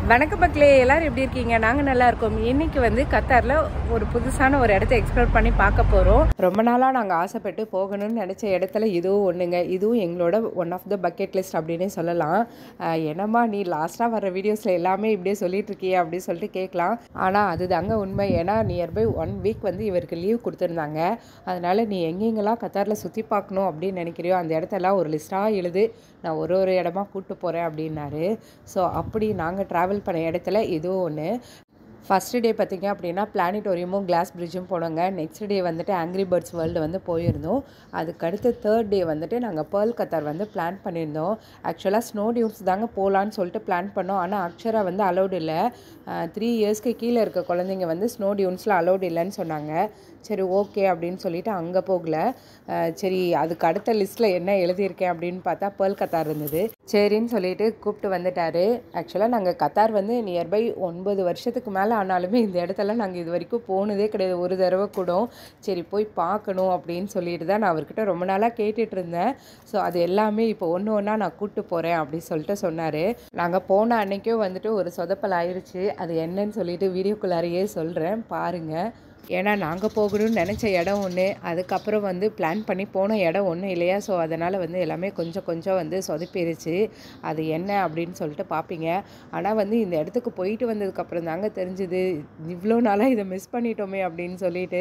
வணக்கம் மக்களே எல்லாரும் எப்படி இருக்கீங்க நாங்க நல்லா இருக்கோம் இன்னைக்கு வந்து கத்தார்ல ஒரு புதுசான ஒரு இடத்த எக்ஸ்ப்ளோர் பண்ணி பார்க்க போறோம் ரொம்ப நாளா நாங்க ஆசைப்பட்டு போகணும்னு நினைச்ச இடத்துல இதுவும் ஒண்ணுங்க இதுவும் எங்களோட one of the bucket list அப்படின்னே சொல்லலாம் அஹ் என்னம்மா நீ லாஸ்டா வர வீடியோஸ்ல எல்லாமே இப்படியே சொல்லிட்டு இருக்கியே அப்படின்னு சொல்லிட்டு கேட்கலாம் ஆனா அதுதாங்க உண்மை ஏன்னா நியர்பை ஒன் வீக் வந்து இவருக்கு லீவ் கொடுத்துருந்தாங்க அதனால நீ எங்கெங்கெல்லாம் கத்தாரில் சுற்றி பார்க்கணும் அப்படின்னு நினைக்கிறியோ அந்த இடத்தெல்லாம் ஒரு லிஸ்ட்டாக எழுது நான் ஒரு ஒரு இடமா கூப்பிட்டு போகிறேன் அப்படின்னாரு ஸோ அப்படி நாங்கள் ட்ராவல் பண்ண இடத்துல இதுவும் ஒன்று ஃபஸ்ட்டு டே பார்த்தீங்க அப்படின்னா பிளானிட்டோரியமும் கிளாஸ் பிரிட்ஜும் போனோங்க நெக்ஸ்ட் டே வந்துட்டு ஆங்கிரி பேர்ட்ஸ் வேர்ல்டு வந்து போயிருந்தோம் அதுக்கடுத்து தேர்ட் டே வந்துட்டு நாங்கள் பேர்ல் கத்தார் வந்து பிளான் பண்ணியிருந்தோம் ஆக்சுவலாக ஸ்னோ டியூன்ஸ் தாங்க போகலான்னு சொல்லிட்டு பிளான் பண்ணோம் ஆனால் அக்ஷரா வந்து அலௌடு இல்லை த்ரீ இயர்ஸ்க்கு கீழே இருக்க குழந்தைங்க வந்து ஸ்னோ டியூன்ஸில் அலௌடு இல்லைன்னு சொன்னாங்க சரி ஓகே அப்படின்னு சொல்லிட்டு அங்கே போகல அஹ் சரி அதுக்கு அடுத்த லிஸ்ட்டில் என்ன எழுதியிருக்கேன் அப்படின்னு பார்த்தா பேர்ல் கத்தார் இருந்தது சரின்னு சொல்லிட்டு கூப்பிட்டு வந்துட்டாரு ஆக்சுவலாக நாங்கள் கத்தார் வந்து நியர்பை ஒன்பது வருஷத்துக்கு மேலே ஆனாலுமே இந்த இடத்துல நாங்கள் இது வரைக்கும் போனதே கிடையாது ஒரு தடவை கூட சரி போய் பார்க்கணும் அப்படின்னு சொல்லிட்டு தான் நான் அவர்கிட்ட ரொம்ப நாளாக கேட்டுட்டு இருந்தேன் ஸோ அது எல்லாமே இப்போ ஒன்று ஒன்றா நான் கூப்பிட்டு போகிறேன் அப்படின்னு சொல்லிட்டு சொன்னார் நாங்கள் போன அன்னைக்கும் வந்துட்டு ஒரு சொதப்பல் ஆயிடுச்சு அது என்னன்னு சொல்லிட்டு வீடியோக்குள்ளாரையே சொல்கிறேன் பாருங்கள் ஏன்னா நாங்கள் போகணும்னு நினச்ச இடம் ஒன்று அதுக்கப்புறம் வந்து பிளான் பண்ணி போன இடம் ஒன்று இல்லையா ஸோ அதனால் வந்து எல்லாமே கொஞ்சம் கொஞ்சம் வந்து சொதப்பிருச்சு அது என்ன அப்படின்னு சொல்லிட்டு பார்ப்பீங்க ஆனால் வந்து இந்த இடத்துக்கு போயிட்டு வந்ததுக்கப்புறம் தாங்க தெரிஞ்சுது இவ்வளோ நாளாக இதை மிஸ் பண்ணிட்டோமே அப்படின்னு சொல்லிட்டு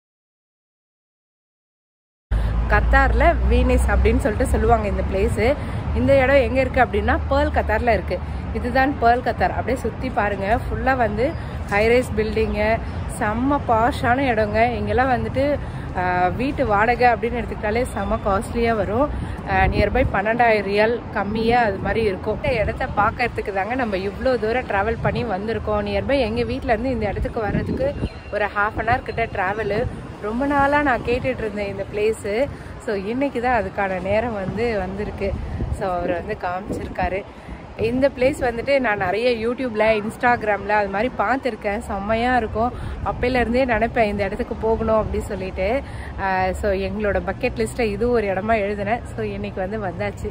கத்தாரில் வீனிஸ் அப்படின்னு சொல்லிட்டு சொல்லுவாங்க இந்த பிளேஸு இந்த இடம் எங்கே இருக்குது அப்படின்னா பேர்ல் கத்தாரில் இருக்குது இதுதான் பேர்ல் கத்தார் அப்படியே சுற்றி பாருங்கள் ஃபுல்லாக வந்து ஹைரைஸ் பில்டிங்கு செம்ம பாஷான இடங்க இங்கெல்லாம் வந்துட்டு ஆஹ், வீட்டு வாடகை அப்படின்னு எடுத்துக்கிட்டாலே செம்ம காஸ்ட்லியாக வரும் நியர்பை பன்னெண்டாயிரம் ரியல் கம்மியாக அது மாதிரி இருக்கும் இந்த இடத்த பார்க்கறதுக்கு தாங்க நம்ம இவ்வளோ தூரம் ட்ராவல் பண்ணி வந்திருக்கோம் நியர்பை எங்கள் வீட்டிலேருந்து இந்த இடத்துக்கு வர்றதுக்கு ஒரு ஹாஃப் அன் ஹவர் கிட்ட ட்ராவலு ரொம்ப நாளாக நான் கேட்டுட்டு இருந்தேன் இந்த பிளேஸு ஸோ இன்னைக்கு தான் அதுக்கான நேரம் வந்து வந்திருக்கு ஸோ அவர் வந்து காமிச்சிருக்காரு இந்த பிளேஸ் வந்துட்டு நான் நிறைய யூடியூப்ல இன்ஸ்டாகிராமில் அது மாதிரி பார்த்துருக்கேன் செம்மையாக இருக்கும் அப்பையிலேருந்தே நினைப்பேன் இந்த இடத்துக்கு போகணும் அப்படின்னு சொல்லிட்டு ஸோ எங்களோட பக்கெட் லிஸ்ட்டில் இது ஒரு இடமா எழுதினேன் ஸோ இன்னைக்கு வந்து வந்தாச்சு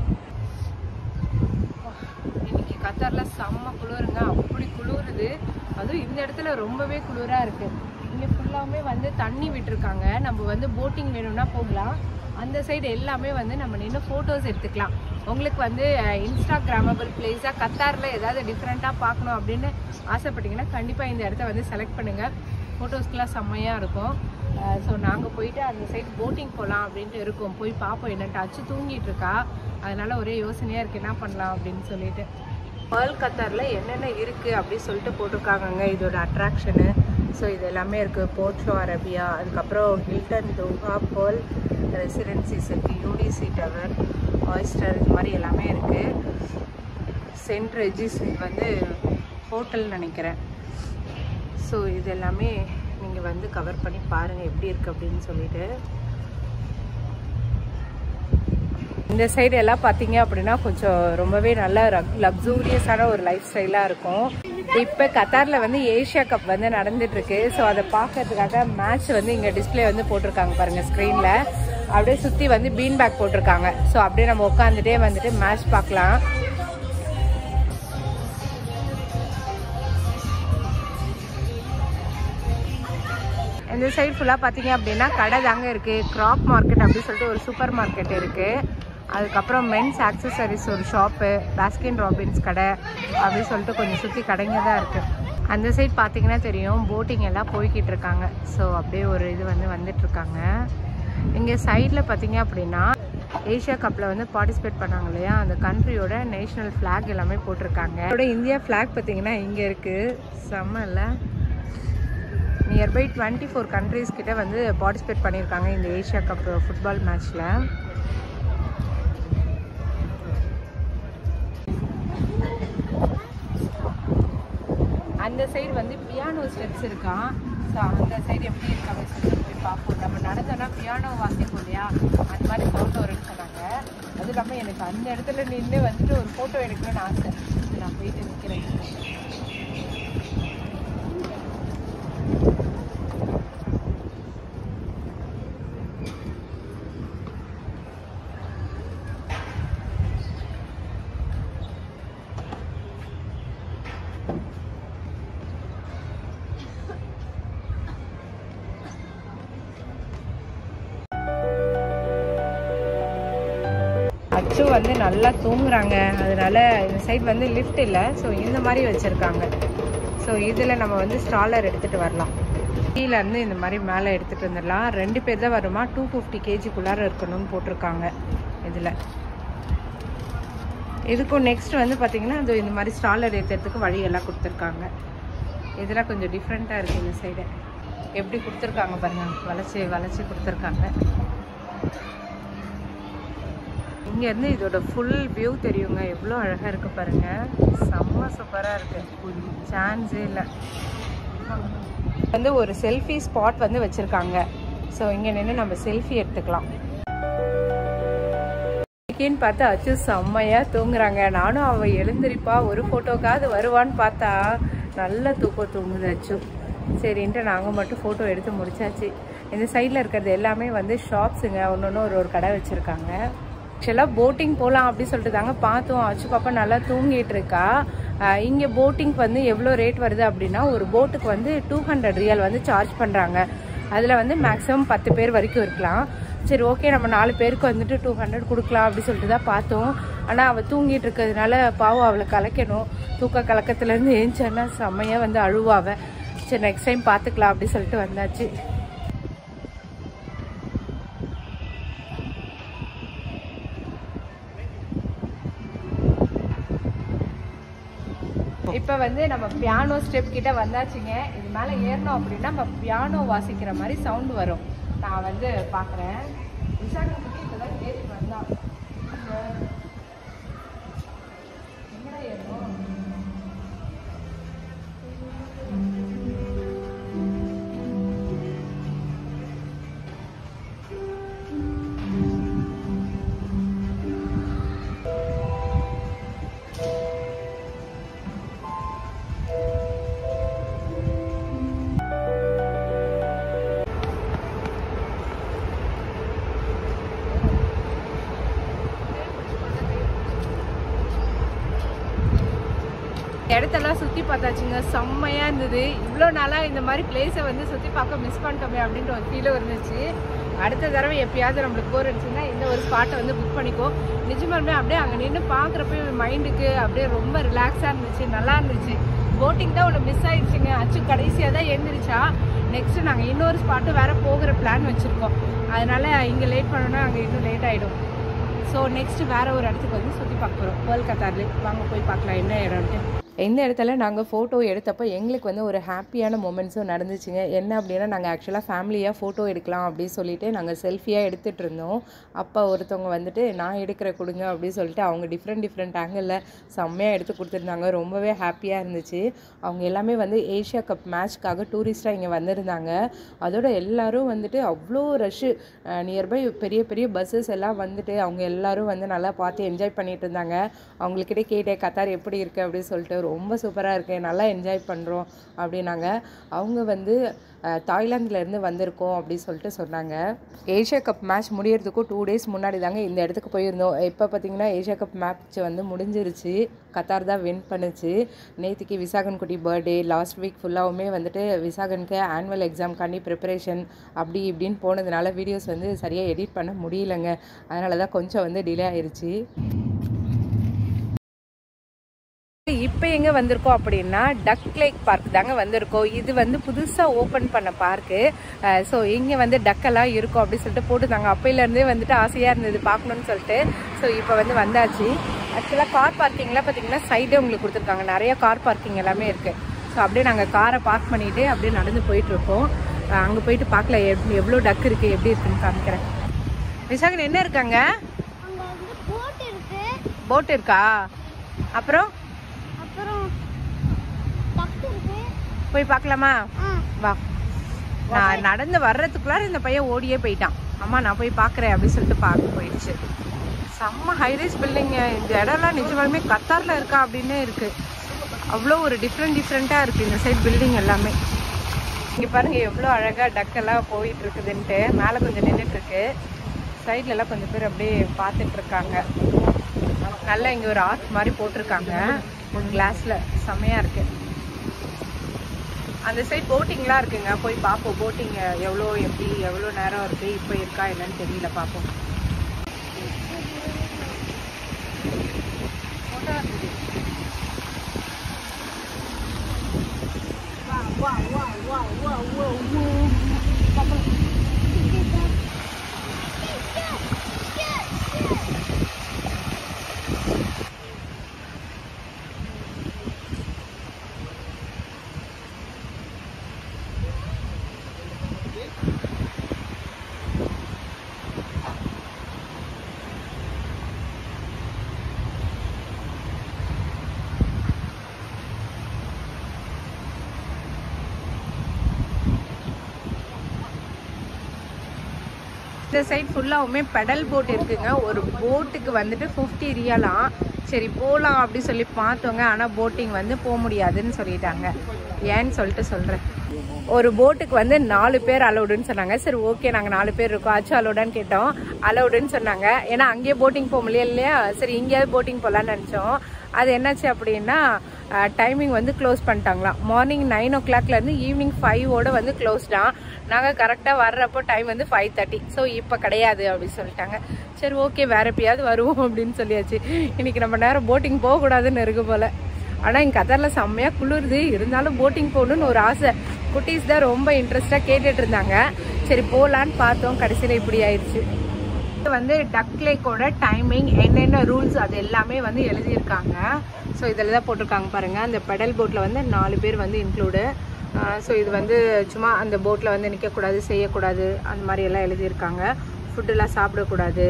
இன்னைக்கு கத்தார்ல செம்ம குளிருங்க அப்படி குளிருது அதுவும் இந்த இடத்துல ரொம்பவே குளிரா இருக்கு இங்க ஃபுல்லாமே வந்து தண்ணி விட்டுருக்காங்க நம்ம வந்து போட்டிங் வேணும்னா போகலாம் அந்த சைடு எல்லாமே வந்து நம்ம நின்று ஃபோட்டோஸ் எடுத்துக்கலாம் உங்களுக்கு வந்து இன்ஸ்டாகிராமபிள் பிளேஸாக கத்தாரில் ஏதாவது டிஃப்ரெண்ட்டாக பார்க்கணும் அப்படின்னு ஆசைப்பட்டீங்கன்னா கண்டிப்பாக இந்த இடத்த வந்து செலக்ட் பண்ணுங்கள் ஃபோட்டோஸ்க்கெலாம் செம்மையாக இருக்கும் ஸோ நாங்கள் போயிட்டு அந்த சைடு போட்டிங் போகலாம் அப்படின்ட்டு இருக்கோம் போய் பார்ப்போம் என்னட்டு அச்சு தூங்கிட்டு இருக்கா அதனால ஒரே யோசனையாக இருக்குது என்ன பண்ணலாம் அப்படின்னு சொல்லிட்டு பேர்ல் கத்தாரில் என்னென்ன இருக்குது அப்படின்னு சொல்லிட்டு போட்டிருக்காங்கங்க இதோட அட்ராக்ஷனு ஸோ இது எல்லாமே இருக்குது போர்ட்ஷோ அரேபியா அதுக்கப்புறம் ஹில்டன் தோஹா பேர்ல் ரெசிடென்சிஸ் இருக்குது யூடிசி டவர் ஆயிஸ்டர் இது மாதிரி எல்லாமே இருக்குது சென்ட் ரெஜிஸ் இது வந்து ஹோட்டல் நினைக்கிறேன் ஸோ இது எல்லாமே நீங்கள் வந்து கவர் பண்ணி பாருங்கள் எப்படி இருக்குது அப்படின்னு சொல்லிட்டு இந்த சைடு எல்லாம் பார்த்தீங்க அப்படின்னா கொஞ்சம் ரொம்பவே நல்ல லக்ஸூரியஸான ஒரு லைஃப் ஸ்டைலாக இருக்கும் இப்போ கத்தாரில் வந்து ஏஷியா கப் வந்து நடந்துட்டு இருக்கு ஸோ அதை பார்க்கறதுக்காக மேட்ச் வந்து இங்கே டிஸ்ப்ளே வந்து போட்டிருக்காங்க பாருங்க ஸ்க்ரீனில் அப்படியே சுற்றி வந்து பீன் பேக் போட்டிருக்காங்க ஸோ அப்படியே நம்ம உட்காந்துட்டே வந்துட்டு மேட்ச் பார்க்கலாம் இந்த சைடு ஃபுல்லாக பார்த்தீங்க அப்படின்னா கடை தாங்க இருக்குது கிராப் மார்க்கெட் அப்படின்னு சொல்லிட்டு ஒரு சூப்பர் மார்க்கெட் இருக்குது அதுக்கப்புறம் மென்ஸ் ஆக்சசரிஸ் ஒரு ஷாப்பு பாஸ்கின் ராபின்ஸ் கடை அப்படின்னு சொல்லிட்டு கொஞ்சம் சுற்றி கடைங்க தான் இருக்குது அந்த சைடு பார்த்தீங்கன்னா தெரியும் போட்டிங் எல்லாம் போய்கிட்டு இருக்காங்க ஸோ அப்படியே ஒரு இது வந்து வந்துட்டுருக்காங்க இங்கே சைடில் பார்த்தீங்க அப்படின்னா ஏஷியா கப்பில் வந்து பார்ட்டிசிபேட் பண்ணாங்க இல்லையா அந்த கண்ட்ரியோட நேஷனல் ஃப்ளாக் எல்லாமே போட்டிருக்காங்க இதோட இந்தியா ஃப்ளாக் பார்த்தீங்கன்னா இங்கே இருக்குது செம்ம இல்லை நியர்பை டுவெண்ட்டி ஃபோர் கண்ட்ரீஸ் கிட்ட வந்து பார்ட்டிசிபேட் பண்ணியிருக்காங்க இந்த ஏஷியா கப் ஃபுட்பால் மேட்ச்சில் அந்த சைடு வந்து பியானோ ஸ்டெப்ஸ் இருக்கான் ஸோ அந்த சைடு எப்படி இருக்கு அப்படின்னு சொல்லிட்டு போய் பார்ப்போம் நம்ம நடந்தோன்னா பியானோ வாசிப்போம் இல்லையா அந்த மாதிரி சவுண்ட் வரும்னு சொன்னாங்க அதுவும் இல்லாமல் எனக்கு அந்த இடத்துல நின்று வந்துட்டு ஒரு ஃபோட்டோ எடுக்கணும்னு ஆசை இது நான் போயிட்டு நிற்கிறேன் அச்சு வந்து நல்லா தூங்குறாங்க அதனால இந்த சைடு வந்து லிஃப்ட் இல்லை ஸோ இந்த மாதிரி வச்சுருக்காங்க ஸோ இதில் நம்ம வந்து ஸ்டாலர் எடுத்துகிட்டு வரலாம் கீழே இருந்து இந்த மாதிரி மேலே எடுத்துகிட்டு வந்துடலாம் ரெண்டு பேர் தான் வருமா டூ ஃபிஃப்டி கேஜிக்குள்ளார இருக்கணும்னு போட்டிருக்காங்க இதில் இதுக்கும் நெக்ஸ்ட் வந்து பார்த்தீங்கன்னா அது இந்த மாதிரி ஸ்டாலர் ஏற்றுறதுக்கு வழியெல்லாம் கொடுத்துருக்காங்க இதெல்லாம் கொஞ்சம் டிஃப்ரெண்ட்டாக இருக்குது இந்த சைடு எப்படி கொடுத்துருக்காங்க பாருங்க வளைச்சி வளைச்சி கொடுத்துருக்காங்க இங்கேருந்து இதோட ஃபுல் வியூ தெரியுங்க எவ்வளோ அழகாக இருக்குது பாருங்க செம்ம சூப்பராக இருக்குது சான்ஸே இல்லை வந்து ஒரு செல்ஃபி ஸ்பாட் வந்து வச்சுருக்காங்க ஸோ இங்கே நின்று நம்ம செல்ஃபி எடுத்துக்கலாம் இன்னைக்குன்னு பார்த்தா அச்சு செம்மையாக தூங்குறாங்க நானும் அவள் எழுந்திருப்பா ஒரு ஃபோட்டோக்காவது வருவான்னு பார்த்தா நல்ல தூக்கம் தூங்குது அச்சு சரின்ட்டு நாங்கள் மட்டும் ஃபோட்டோ எடுத்து முடிச்சாச்சு இந்த சைடில் இருக்கிறது எல்லாமே வந்து ஷாப்ஸுங்க ஒன்று ஒன்று ஒரு ஒரு கடை வச்சுருக்காங்க ஆக்சுவலாக போட்டிங் போகலாம் அப்படி சொல்லிட்டு தாங்க பார்த்தோம் அச்சு பாப்பா நல்லா தூங்கிட்டு இருக்கா இங்கே போட்டிங்க்கு வந்து எவ்வளோ ரேட் வருது அப்படின்னா ஒரு போட்டுக்கு வந்து டூ ஹண்ட்ரட் ரியல் வந்து சார்ஜ் பண்ணுறாங்க அதில் வந்து மேக்ஸிமம் பத்து பேர் வரைக்கும் இருக்கலாம் சரி ஓகே நம்ம நாலு பேருக்கு வந்துட்டு டூ ஹண்ட்ரட் கொடுக்கலாம் அப்படி சொல்லிட்டு தான் பார்த்தோம் ஆனால் அவள் தூங்கிட்டு இருக்கிறதுனால பாவம் அவளை கலக்கணும் தூக்க கலக்கத்துலேருந்து ஏஞ்சானா செம்மையாக வந்து அழுவாவ சரி நெக்ஸ்ட் டைம் பார்த்துக்கலாம் அப்படி சொல்லிட்டு வந்தாச்சு இப்போ வந்து நம்ம பியானோ ஸ்டெப் கிட்ட வந்தாச்சுங்க இது மேலே ஏறணும் அப்படின்னா நம்ம பியானோ வாசிக்கிற மாதிரி சவுண்ட் வரும் நான் வந்து பார்க்குறேன் விசாகத்துக்கு இப்போதான் ஏறி வந்தான் எங்கடா ஏறணும் இடத்தெல்லாம் சுற்றி பார்த்தாச்சுங்க செம்மையாக இருந்தது இவ்வளோ நாளாக இந்த மாதிரி பிளேஸை வந்து சுற்றி பார்க்க மிஸ் பண்ணிட்டோமே அப்படின்ற ஒரு ஃபீலும் இருந்துச்சு அடுத்த தடவை எப்பயாவது நம்மளுக்கு போர் அடிச்சுன்னா இந்த ஒரு ஸ்பாட்டை வந்து புக் பண்ணிக்கோ நிஜமாலுமே அப்படியே அங்கே நின்று பார்க்குறப்ப மைண்டுக்கு அப்படியே ரொம்ப ரிலாக்ஸாக இருந்துச்சு நல்லா இருந்துச்சு போட்டிங் தான் ஒன்று மிஸ் ஆயிடுச்சுங்க அச்சு கடைசியாக தான் எழுந்திரிச்சா நெக்ஸ்ட்டு நாங்கள் இன்னொரு ஸ்பாட்டு வேறு போகிற பிளான் வச்சுருக்கோம் அதனால் இங்கே லேட் பண்ணோன்னா அங்கே இன்னும் லேட் ஆகிடும் ஸோ நெக்ஸ்ட் வேற ஒரு இடத்துக்கு வந்து சுற்றி பார்க்க போகிறோம் வேர்ல்ட் கத்தார்ல வாங்க போய் பார்க்கலாம் என்ன இடம்ட்டு இந்த இடத்துல நாங்கள் ஃபோட்டோ எடுத்தப்போ எங்களுக்கு வந்து ஒரு ஹாப்பியான மூமெண்ட்ஸும் நடந்துச்சுங்க என்ன அப்படின்னா நாங்கள் ஆக்சுவலாக ஃபேமிலியாக ஃபோட்டோ எடுக்கலாம் அப்படின்னு சொல்லிட்டு நாங்கள் செல்ஃபியாக எடுத்துகிட்டு இருந்தோம் அப்போ ஒருத்தவங்க வந்துட்டு நான் எடுக்கிற கொடுங்க அப்படின்னு சொல்லிட்டு அவங்க டிஃப்ரெண்ட் டிஃப்ரெண்ட் ஆங்கிளில் செம்மையாக எடுத்து கொடுத்துருந்தாங்க ரொம்பவே ஹாப்பியாக இருந்துச்சு அவங்க எல்லாமே வந்து ஏஷியா கப் மேட்ச்க்காக டூரிஸ்ட்டாக இங்கே வந்திருந்தாங்க அதோட எல்லாரும் வந்துட்டு அவ்வளோ ரஷ்ஷு நியர்பை பெரிய பெரிய பஸ்ஸஸ் எல்லாம் வந்துட்டு அவங்க எல்லாரும் வந்து நல்லா பார்த்து என்ஜாய் பண்ணிட்டு இருந்தாங்க அவங்கக்கிட்ட கேட்டேன் கத்தார் எப்படி இருக்குது அப்படின்னு சொல்லிட்டு ரொம்ப சூப்பராக இருக்கு நல்லா என்ஜாய் பண்ணுறோம் அப்படின்னாங்க அவங்க வந்து அஹ், தாய்லாந்துலேருந்து வந்திருக்கோம் அப்படின்னு சொல்லிட்டு சொன்னாங்க ஏஷியா கப் மேட்ச் முடியறதுக்கும் டூ டேஸ் முன்னாடி தாங்க இந்த இடத்துக்கு போயிருந்தோம் இப்போ பார்த்தீங்கன்னா ஏஷியா கப் மேட்ச் வந்து முடிஞ்சிருச்சு கத்தார் தான் வின் பண்ணுச்சு நேற்றுக்கு விசாகன் குட்டி பர்த்டே லாஸ்ட் வீக் ஃபுல்லாகவுமே வந்துட்டு விசாகனுக்கு ஆனுவல் எக்ஸாம்காண்டி ப்ரிப்பரேஷன் அப்படி இப்படின்னு போனதுனால வீடியோஸ் வந்து சரியாக எடிட் பண்ண முடியலங்க அதனால தான் கொஞ்சம் வந்து டிலே ஆயிருச்சு இப்போ எங்கே வந்திருக்கோம் அப்படின்னா டக் லேக் பார்க் தாங்க வந்திருக்கோம் இது வந்து புதுசாக ஓப்பன் பண்ண பார்க்கு ஸோ இங்கே வந்து டக்கெல்லாம் இருக்கும் அப்படின்னு சொல்லிட்டு போட்டுருந்தாங்க அப்பையிலேருந்தே வந்துட்டு ஆசையாக இருந்தது பார்க்கணுன்னு சொல்லிட்டு ஸோ இப்போ வந்து வந்தாச்சு ஆக்சுவலாக கார் பார்க்கிங்லாம் பார்த்தீங்கன்னா சைடே உங்களுக்கு கொடுத்துருக்காங்க நிறைய கார் பார்க்கிங் எல்லாமே இருக்குது ஸோ அப்படியே நாங்கள் காரை பார்க் பண்ணிவிட்டு அப்படியே நடந்து போயிட்டுருக்கோம் அங்கே போயிட்டு பார்க்கல எவ் எவ்வளோ டக் இருக்குது எப்படி இருக்குன்னு காமிக்கிறேன் விசாகன் என்ன இருக்காங்க அங்க வந்து போட் இருக்கு போட் இருக்கா அப்புறம் அப்புறம் டக் இருக்கு போய் பார்க்கலாமா ஆ வா நான் நடந்து வர்றதுக்குள்ளார இந்த பையன் ஓடியே போயிட்டான் அம்மா நான் போய் பார்க்குறேன் அப்படின்னு சொல்லிட்டு பார்க்க போயிடுச்சு செம்ம ஹைரைஸ் பில்டிங்க இந்த இடம்லாம் நிஜமாலுமே கத்தாரில் இருக்கா அப்படின்னு இருக்கு அவ்வளோ ஒரு டிஃப்ரெண்ட் டிஃப்ரெண்ட்டாக இருக்குது இந்த சைட் பில்டிங் எல்லாமே இங்கே பாருங்க எவ்வளோ அழகாக டக்கெல்லாம் போயிட்டு இருக்குதுன்ட்டு மேலே கொஞ்சம் நின்றுட்டு இருக்கு சைட்ல எல்லாம் கொஞ்சம் பேர் அப்படியே பார்த்துட்டு இருக்காங்க நல்லா இங்கே ஒரு ஆர்ட் மாதிரி போட்டிருக்காங்க ஒரு கிளாஸில் செம்மையாக இருக்கு அந்த சைட் போட்டிங்லாம் இருக்குங்க போய் பார்ப்போம் போட்டிங் எவ்வளோ எப்படி எவ்வளோ நேரம் இருக்கு இப்போ இருக்கா என்னன்னு தெரியல பார்ப்போம் இந்த சைட் ஃபுல்லாகவுமே பெடல் போட் இருக்குங்க ஒரு போட்டுக்கு வந்துட்டு ஃபிஃப்டி ரியாலாம் சரி போகலாம் அப்படி சொல்லி பார்த்தோங்க ஆனால் போட்டிங் வந்து போக முடியாதுன்னு சொல்லிட்டாங்க ஏன்னு சொல்லிட்டு சொல்கிறேன் ஒரு போட்டுக்கு வந்து நாலு பேர் அலௌடுன்னு சொன்னாங்க சரி ஓகே நாங்கள் நாலு பேர் இருக்கோம் ஆச்சு அலௌடான்னு கேட்டோம் அலௌடுன்னு சொன்னாங்க ஏன்னா அங்கேயே போட்டிங் போக முடியல இல்லையா சரி இங்கேயாவது போட்டிங் போகலான்னு நினச்சோம் அது என்னாச்சு அப்படின்னா டைமிங் வந்து க்ளோஸ் பண்ணிட்டாங்களாம் மார்னிங் நைன் ஓ கிளாக்லேருந்து ஈவினிங் ஃபைவோட வந்து க்ளோஸ் தான் நாங்கள் கரெக்டாக வர்றப்போ டைம் வந்து ஃபைவ் தேர்ட்டி ஸோ இப்போ கிடையாது அப்படின்னு சொல்லிட்டாங்க சரி ஓகே வேற எப்பயாவது வருவோம் அப்படின்னு சொல்லியாச்சு இன்னைக்கு நம்ம நேரம் போட்டிங் போகக்கூடாதுன்னு இருக்கு போல ஆனால் இங்கே கதரில் செம்மையாக குளிருது இருந்தாலும் போட்டிங் போகணுன்னு ஒரு ஆசை குட்டீஸ் தான் ரொம்ப இன்ட்ரெஸ்டாக கேட்டுட்டு இருந்தாங்க சரி போகலான்னு பார்த்தோம் கடைசியில் இப்படி ஆயிடுச்சு இது வந்து டக் லேக்கோட டைமிங் என்னென்ன ரூல்ஸ் அது எல்லாமே வந்து எழுதியிருக்காங்க ஸோ இதில் தான் போட்டிருக்காங்க பாருங்கள் அந்த பெடல் போட்டில் வந்து நாலு பேர் வந்து இன்க்ளூடு ஸோ இது வந்து சும்மா அந்த போட்டில் வந்து நிற்கக்கூடாது செய்யக்கூடாது அந்த மாதிரி எல்லாம் எழுதியிருக்காங்க ஃபுட்டெல்லாம் சாப்பிடக்கூடாது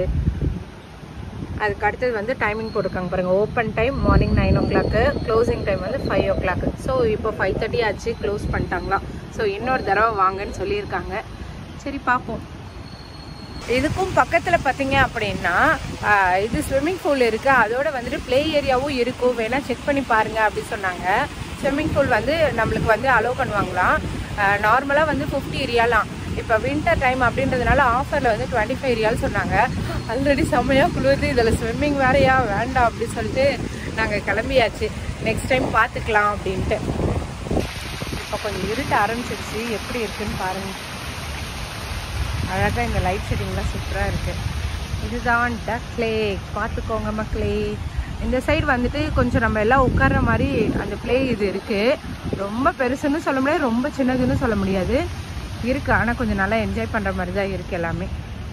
அதுக்கு அடுத்தது வந்து டைமிங் போட்டிருக்காங்க பாருங்கள் open time morning nine o'clock closing time வந்து ஃபைவ் ஓ கிளாக் ஸோ இப்போ ஃபைவ் தேர்ட்டி ஆச்சு க்ளோஸ் பண்ணிட்டாங்களாம் ஸோ இன்னொரு தடவை வாங்கன்னு சொல்லியிருக்காங்க சரி பார்ப்போம் இதுக்கும் பக்கத்தில் பார்த்தீங்க அப்படின்னா ஆஹ், இது ஸ்விம்மிங் பூல் இருக்குது அதோட வந்துட்டு ப்ளே ஏரியாவும் இருக்கும் வேணால் செக் பண்ணி பாருங்க அப்படி சொன்னாங்க ஸ்விம்மிங் பூல் வந்து நம்மளுக்கு வந்து அலோவ் பண்ணுவாங்களாம் நார்மலாக வந்து ஃபிஃப்டி ரியாலாம் இப்போ வின்டர் டைம் அப்படின்றதுனால ஆஃபரில் வந்து டுவெண்ட்டி ஃபைவ் ரியால் சொன்னாங்க ஆல்ரெடி செம்மையாக குளிருது இதில் ஸ்விம்மிங் வேறையா வேண்டாம் அப்படி சொல்லிட்டு நாங்கள் கிளம்பியாச்சு நெக்ஸ்ட் டைம் பார்த்துக்கலாம் அப்படின்ட்டு இப்போ கொஞ்சம் இருட்ட ஆரம்பிச்சிருச்சு எப்படி இருக்குன்னு பாருங்கள் அழகாக இந்த லைட் செட்டிங்லாம் சூப்பராக இருக்குது இதுதான் டக் லேக் பார்த்துக்கோங்க மக்களே இந்த சைடு வந்துட்டு கொஞ்சம் நம்ம எல்லாம் உட்கார்ற மாதிரி அந்த ப்ளே இது இருக்குது ரொம்ப பெருசுன்னு சொல்ல முடியாது ரொம்ப சின்னதுன்னு சொல்ல முடியாது இருக்குது ஆனால் கொஞ்சம் நல்லா என்ஜாய் பண்ணுற மாதிரி தான் இருக்குது எல்லாமே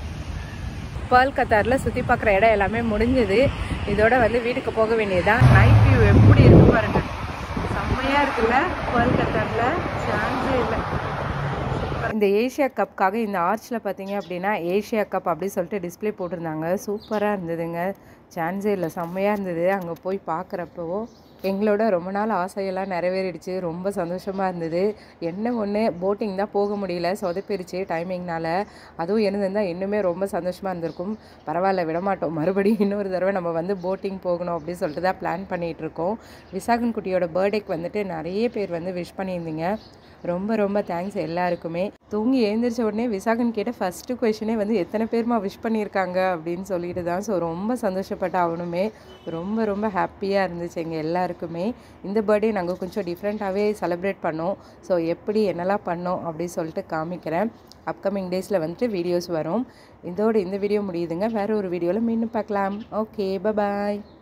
பேர்ல் கத்தாரில் சுற்றி பார்க்குற இடம் எல்லாமே முடிஞ்சது இதோட வந்து வீட்டுக்கு போக வேண்டியதுதான் நைட் வியூ எப்படி இருக்கு பாருங்க செம்மையாக இருக்குல்ல பேர்ல் கத்தாரில் சான்ஸே இல்லை இந்த ஏஷியா கப்காக இந்த ஆர்ச்சில் பார்த்தீங்க அப்படின்னா ஏஷியா கப் அப்படி சொல்லிட்டு டிஸ்ப்ளே போட்டிருந்தாங்க சூப்பராக இருந்ததுங்க சான்ஸே இல்லை செம்மையாக இருந்தது அங்கே போய் பார்க்குறப்போ எங்களோட ரொம்ப நாள் ஆசையெல்லாம் நிறைவேறிடுச்சு ரொம்ப சந்தோஷமாக இருந்தது என்ன ஒன்று போட்டிங் தான் போக முடியல சொதப்பிருச்சு டைமிங்னால அதுவும் இருந்திருந்தால் இன்னுமே ரொம்ப சந்தோஷமாக இருந்திருக்கும் பரவாயில்ல விடமாட்டோம் மறுபடியும் இன்னொரு தடவை நம்ம வந்து போட்டிங் போகணும் அப்படின்னு சொல்லிட்டு தான் பிளான் பண்ணிகிட்டு இருக்கோம் விசாகன் குட்டியோட பர்த்டேக்கு வந்துட்டு நிறைய பேர் வந்து விஷ் பண்ணியிருந்தீங்க ரொம்ப ரொம்ப தேங்க்ஸ் எல்லாருக்குமே தூங்கி எழுந்திரிச்ச உடனே விசாகன் கேட்ட ஃபஸ்ட்டு கொஷினே வந்து எத்தனை பேர்மா விஷ் பண்ணியிருக்காங்க அப்படின்னு சொல்லிட்டு தான் ஸோ ரொம்ப சந்தோஷப்பட்ட அவனுமே ரொம்ப ரொம்ப ஹாப்பியாக இருந்துச்சு எங்கள் எல்லாருக்குமே இந்த பர்த்டே நாங்கள் கொஞ்சம் டிஃப்ரெண்ட்டாகவே செலிப்ரேட் பண்ணோம் ஸோ எப்படி என்னெல்லாம் பண்ணோம் அப்படின்னு சொல்லிட்டு காமிக்கிறேன் அப்கமிங் டேஸில் வந்துட்டு வீடியோஸ் வரும் இதோட இந்த வீடியோ முடியுதுங்க வேறு ஒரு வீடியோவில் மீண்டும் பார்க்கலாம் ஓகே பபாய்